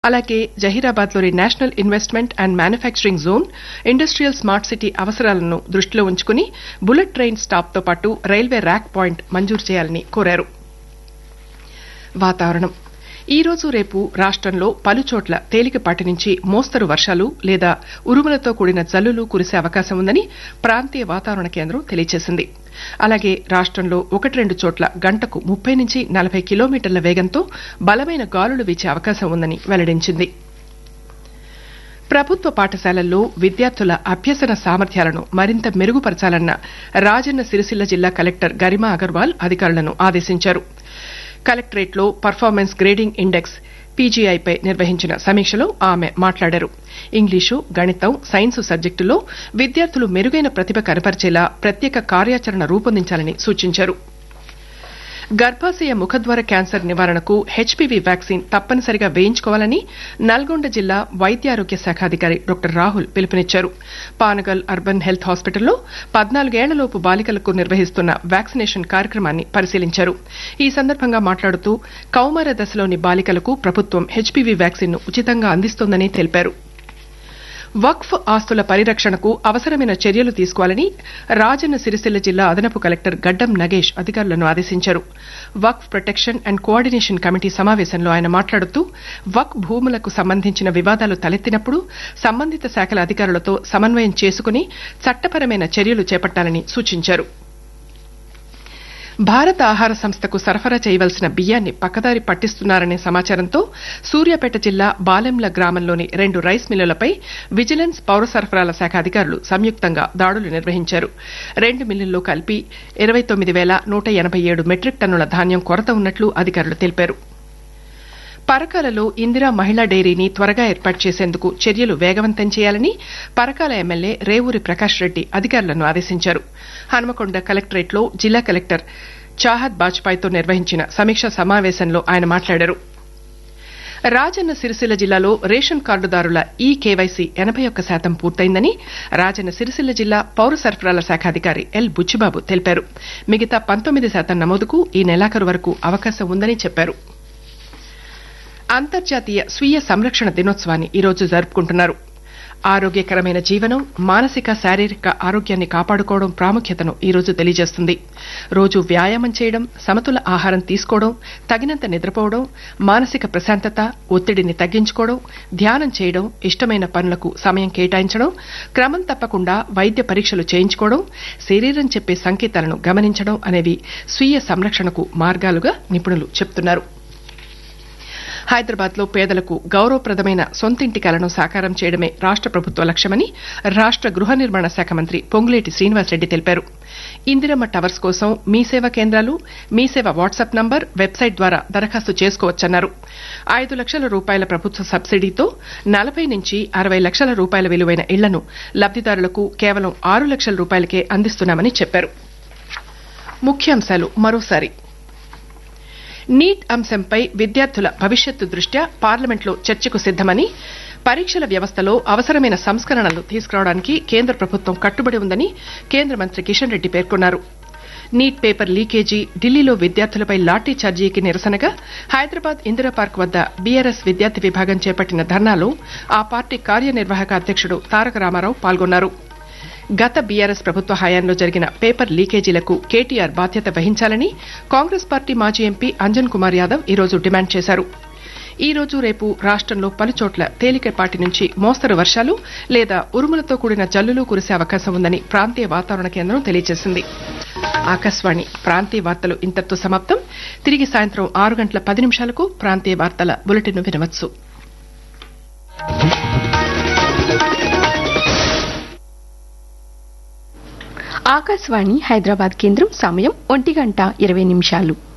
అలాగే జహీరాబాద్లోని national investment and manufacturing zone industrial smart city అవసరాలను దృష్టిలో ఉంచుకుని బుల్లెట్ ట్రైన్ స్టాప్తో పాటు రైల్వే ర్యాక్ పాయింట్ మంజూరు చేయాలని కోరారు వాతావరణం ఈ రోజు రేపు రాష్టంలో పలుచోట్ల తేలికపాటి నుంచి మోస్తరు వర్షాలు లేదా ఉరుములతో కూడిన జల్లులు కురిసే అవకాశం ఉందని ప్రాంతీయ వాతావరణ కేంద్రం తెలియజేసింది అలాగే రాష్టంలో ఒకటి రెండు చోట్ల గంటకు ముప్పై నుంచి నలభై కిలోమీటర్ల వేగంతో బలమైన గాలులు వీచే అవకాశం ఉందని వెల్లడించింది ప్రభుత్వ పాఠశాలల్లో విద్యార్థుల అభ్యసన సామర్థ్యాలను మరింత మెరుగుపరచాలన్న రాజన్న సిరిసిల్ల జిల్లా కలెక్టర్ గరిమా అగర్వాల్ అధికారులను ఆదేశించారు కలెక్టరేట్లో పర్ఫార్మెన్స్ గ్రేడింగ్ ఇండెక్స్ పీజీఐపై నిర్వహించిన సమీక్షలో ఆమె మాట్లాడారు ఇంగ్లీషు గణితం సైన్సు సబ్జెక్టులో విద్యార్థులు మెరుగైన ప్రతిభ కనపరిచేలా ప్రత్యేక కార్యాచరణ రూపొందించాలని సూచించారు గర్భాశయ ముఖద్వార క్యాన్సర్ నివారణకు హెచ్పివి వ్యాక్సిన్ తప్పనిసరిగా వేయించుకోవాలని నల్గొండ జిల్లా వైద్యారోగ్య శాఖ అధికారి డాక్టర్ రాహుల్ పిలుపునిచ్చారు పానగల్ అర్బన్ హెల్త్ హాస్పిటల్లో పద్నాలుగేళ్లలోపు బాలికలకు నిర్వహిస్తున్న వ్యాక్సినేషన్ కార్యక్రమాన్ని పరిశీలించారు ఈ సందర్భంగా మాట్లాడుతూ కౌమార దశలోని బాలికలకు ప్రభుత్వం హెచ్పివి వ్యాక్సిన్ను ఉచితంగా అందిస్తోందని తెలిపారు వక్ఫ్ ఆస్తుల పరిరక్షణకు అవసరమైన చర్యలు తీసుకోవాలని రాజన్న సిరిసిల్ల జిల్లా అదనపు కలెక్టర్ గడ్డం నగేష్ అధికారులను ఆదేశించారు Waqf protection and coordination committee సమావేశంలో ఆయన మాట్లాడుతూ వక్ఫ్ భూములకు సంబంధించిన వివాదాలు తలెత్తినప్పుడు సంబంధిత శాఖల అధికారులతో సమన్వయం చేసుకుని చట్టపరమైన చర్యలు చేపట్టాలని సూచించారు భారత ఆహార సంస్థకు సరఫరా చేయవలసిన బియ్యాన్ని పక్కదారి పట్టిస్తున్నారనే సమాచారంతో సూర్యాపేట జిల్లా బాలెంల గ్రామంలోని రెండు రైస్ మిల్లులపై విజిలెన్స్ పౌర సరఫరాల శాఖ అధికారులు సంయుక్తంగా దాడులు నిర్వహించారు రెండు మిల్లుల్లో కలిపి ఇరవై తొమ్మిది వేల నూట ఎనబై ఏడు మెట్రిక్ టన్నుల ధాన్యం కొరత ఉన్నట్లు అధికారులు తెలిపారు పరకాలలో ఇందిరా మహిళా డైరీని త్వరగా ఏర్పాటు చేసేందుకు చర్యలు వేగవంతం చేయాలని పరకాల ఎమ్మెల్యే రేవూరి ప్రకాష్ రెడ్డి అధికారులను ఆదేశించారు హన్మకొండ కలెక్టరేట్లో జిల్లా కలెక్టర్ చాహద్ బాజ్పాయ్తో నిర్వహించిన సమీక్షా సమావేశంలో ఆయన మాట్లాడారు రాజన్న సిరిసిల్ల జిల్లాలో రేషన్ కార్డుదారుల ఈ కేవైసీ ఎనబై ఒక్క శాతం పూర్తయిందని రాజన్న సిరిసిల్ల జిల్లా పౌర సరఫరాల శాఖ అధికారి ఎల్ బుచ్చిబాబు తెలిపారు మిగతా పంతొమ్మిది శాతం నమోదుకు ఈ నెలాఖరు వరకు అవకాశం ఉందని చెప్పారు అంతర్జాతీయ స్వీయ సంరక్షణ దినోత్సవాన్ని ఈరోజు జరుపుకుంటున్నారు ఆరోగ్యకరమైన జీవనం మానసిక శారీరక ఆరోగ్యాన్ని కాపాడుకోవడం ప్రాముఖ్యతను ఈ రోజు తెలియజేస్తుంది రోజు వ్యాయామం చేయడం సమతుల ఆహారం తీసుకోవడం తగినంత నిద్రపోవడం మానసిక ప్రశాంతత ఒత్తిడిని తగ్గించుకోవడం ధ్యానం చేయడం ఇష్టమైన పనులకు సమయం కేటాయించడం క్రమం తప్పకుండా వైద్య పరీక్షలు చేయించుకోవడం శరీరం చెప్పే సంకేతాలను గమనించడం అనేవి స్వీయ సంరక్షణకు మార్గాలుగా నిపుణులు చెబుతున్నారు హైదరాబాద్ లో పేదలకు గౌరవప్రదమైన సొంతింటి కలను సాకారం చేయడమే రాష్ట ప్రభుత్వ లక్ష్యమని రాష్ట గృహ నిర్మాణ శాఖ మంత్రి పొంగులేటి శ్రీనివాసరెడ్డి తెలిపారు ఇందిరమ్మ టవర్స్ కోసం మీ సేవ కేంద్రాలు మీ సేవ వాట్సాప్ నంబర్ వెబ్సైట్ ద్వారా దరఖాస్తు చేసుకోవచ్చన్నారు ఐదు లక్షల రూపాయల ప్రభుత్వ సబ్సిడీతో నలభై నుంచి అరవై లక్షల రూపాయల విలువైన ఇళ్లను లబ్దిదారులకు కేవలం ఆరు లక్షల రూపాయలకే అందిస్తున్నామని చెప్పారు ముఖ్యాంశాలు మరోసారి నీట్ అంశంపై విద్యార్థుల భవిష్యత్తు దృష్ట్యా పార్లమెంట్లో చర్చకు సిద్దమని పరీక్షల వ్యవస్థలో అవసరమైన సంస్కరణలు తీసుకురావడానికి కేంద్ర ప్రభుత్వం కట్టుబడి ఉందని కేంద్ర మంత్రి కిషన్ రెడ్డి పేర్కొన్నారు నీట్ పేపర్ లీకేజీ ఢిల్లీలో విద్యార్థులపై లాఠీ ఛార్జీకి నిరసనగా హైదరాబాద్ ఇందిరా పార్క్ వద్ద బీఆర్ఎస్ విద్యార్థి విభాగం చేపట్టిన ధర్నాలో ఆ పార్టీ కార్యనిర్వాహక అధ్యక్షుడు తారక రామారావు పాల్గొన్నారు గత బీఆర్ఎస్ ప్రభుత్వ హయాంలో జరిగిన పేపర్ లీకేజీలకు కేటీఆర్ బాధ్యత వహించాలని కాంగ్రెస్ పార్టీ మాజీ ఎంపీ అంజన్ కుమార్ యాదవ్ ఈరోజు డిమాండ్ చేశారు ఈ రోజు రేపు రాష్టంలో పలుచోట్ల తేలికపాటి నుంచి మోస్తరు వర్షాలు లేదా ఉరుములతో కూడిన జల్లులు కురిసే అవకాశం ఉందని ప్రాంతీయ వాతావరణ కేంద్రం తెలియజేసింది ఆకాశవాణి ప్రాంతీయ వార్తలు ఇంతటితో సమాప్తం తిరిగి సాయంత్రం ఆరు గంటల పది నిమిషాలకు ప్రాంతీయ వార్తల బులెటిన్ వినవచ్చు ఆకాశవాణి హైదరాబాద్ కేంద్రం సమయం ఒంటి గంట ఇరవై నిమిషాలు